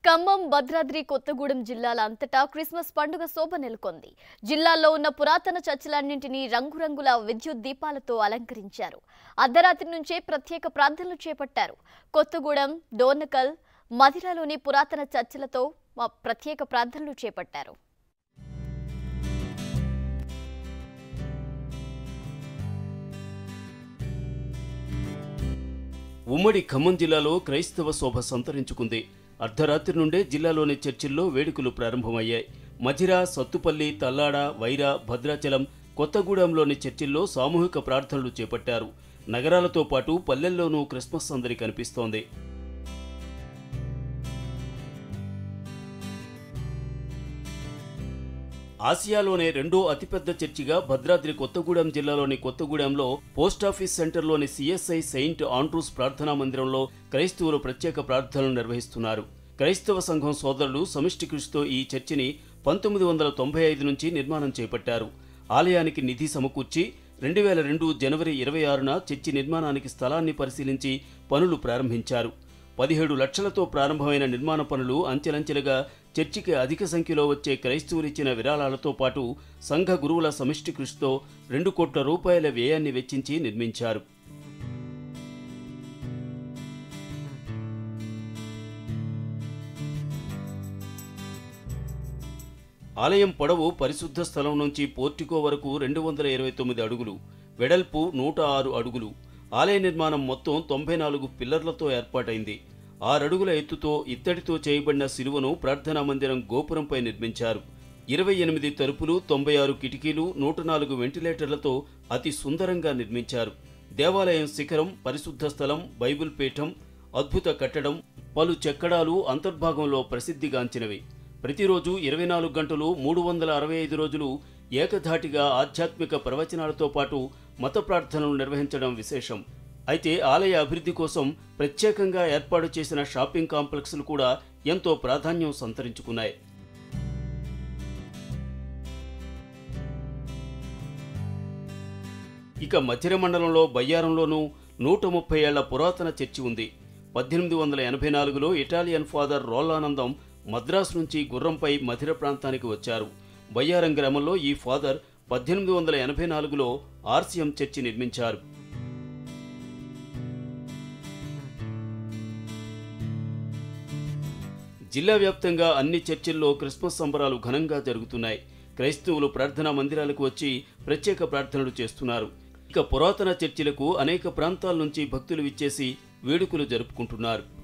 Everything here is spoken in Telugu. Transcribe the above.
ఖమ్మం భద్రాద్రి కొత్తగూడెం జిల్లాల అంతటా క్రిస్మస్ పండుగ శోభ నెలకొంది జిల్లాలో ఉన్న పురాతన చర్చిలన్నింటినీ రంగురంగుల విద్యుత్ దీపాలతో అలంకరించారు అర్ధరాత్రి నుంచే ప్రత్యేక ప్రార్థనలు చేపట్టారు కొత్తగూడెం డోర్నకల్ మధిరలోని పురాతన చర్చిలతో మ- ప్రత్యేక ప్రార్థనలు చేపట్టారు ఉమ్మడి ఖమ్మం జిల్లాలో క్రైస్తవ శోభ సంతరించుకుంది అర్ధరాత్రి నుండే జిల్లాలోని చర్చిల్లో వేడుకలు ప్రారంభమయ్యాయి మధిర సత్తుపల్లి తల్లాడ వైరా భద్రాచలం కొత్తగూడెంలోని చర్చిల్లో సామూహిక ప్రార్థనలు చేపట్టారు నగరాలతో పాటు పల్లెల్లోనూ క్రిస్మస్ సందడి కనిపిస్తోంది ఆసియాలోనే రెండో అతిపెద్ద చర్చిగా భద్రాద్రి కొత్తగూడెం జిల్లాలోని కొత్తగూడెంలో పోస్టాఫీస్ సెంటర్లోని సిఎస్ఐ సెయింట్ ఆండ్రూస్ ప్రార్థనా మందిరంలో క్రైస్తవులు ప్రత్యేక ప్రార్థనలు నిర్వహిస్తున్నారు క్రైస్తవ సంఘం సోదరులు సమిష్టి కృషితో ఈ చర్చిని పంతొమ్మిది వందల తొంభై ఐదు నుంచి నిర్మాణం చేపట్టారు ఆలయానికి నిధి సమకూర్చి రెండు వేల రెండు జనవరి ఇరవై ఆరున చర్చి నిర్మాణానికి స్థలాన్ని పరిశీలించి పనులు ప్రారంభించారు పదిహేడు లక్షలతో ప్రారంభమైన నిర్మాణ పనులు అంచెలంచెలుగా చర్చికి అధిక సంఖ్యలో వచ్చే క్రైస్తవులిచ్చిన విరాళాలతో పాటు సంఘ గురువుల సమిష్టి కృషితో రెండు కోట్ల రూపాయల వ్యయాన్ని వెచ్చించి నిర్మించారు ఆలయం పొడవు పరిశుద్ధ స్థలం నుంచి పోర్టికో వరకు రెండు వందల ఇరవై తొమ్మిది అడుగులు వెడల్పు నూట ఆరు అడుగులు ఆలయ నిర్మాణం మొత్తం తొంభై నాలుగు పిల్లర్లతో ఏర్పాటైంది ఆరడుగుల ఎత్తుతో ఇత్తడితో చేయబడిన శిలువను ప్రార్థనా మందిరం గోపురంపై నిర్మించారు ఇరవై ఎనిమిది తలుపులు తొంభై ఆరు కిటికీలు నూట నాలుగు వెంటిలేటర్లతో అతి సుందరంగా నిర్మించారు దేవాలయం శిఖరం పరిశుద్ధ స్థలం బైబిల్ పీఠం అద్భుత కట్టడం పలు చెక్కడాలు అంతర్భాగంలో ప్రసిద్ధిగాంచినవి ప్రతిరోజు ఇరవై నాలుగు గంటలు మూడు వందల అరవై ఐదు రోజులు ఏకధాటిగా ఆధ్యాత్మిక ప్రవచనాలతో పాటు మత ప్రార్థనలు నిర్వహించడం విశేషం అయితే ఆలయ అభివృద్ధి కోసం ప్రత్యేకంగా ఏర్పాటు చేసిన షాపింగ్ కాంప్లెక్స్లు కూడా ఎంతో ప్రాధాన్యం సంతరించుకున్నాయి ఇక మధ్యర మండలంలో బయ్యారంలోనూ నూట ముప్పై ఏళ్ల పురాతన చర్చి ఉంది పద్దెనిమిది వందల ఎనభై నాలుగులో ఇటాలియన్ ఫాదర్ రోల్లానందం మద్రాసు నుంచి గుర్రంపై మధిర ప్రాంతానికి వచ్చారు బయ్యారం గ్రామంలో ఈ ఫాదర్ పద్దెనిమిది వందల ఎనభై నాలుగులో ఆర్సిఎం చర్చి నిర్మించారు జిల్లా వ్యాప్తంగా అన్ని చర్చిల్లో క్రిస్మస్ సంబరాలు ఘనంగా జరుగుతున్నాయి క్రైస్తవులు ప్రార్థనా మందిరాలకు వచ్చి ప్రత్యేక ప్రార్థనలు చేస్తున్నారు ఇక పురాతన చర్చిలకు అనేక ప్రాంతాల నుంచి భక్తులు విచ్చేసి వేడుకలు జరుపుకుంటున్నారు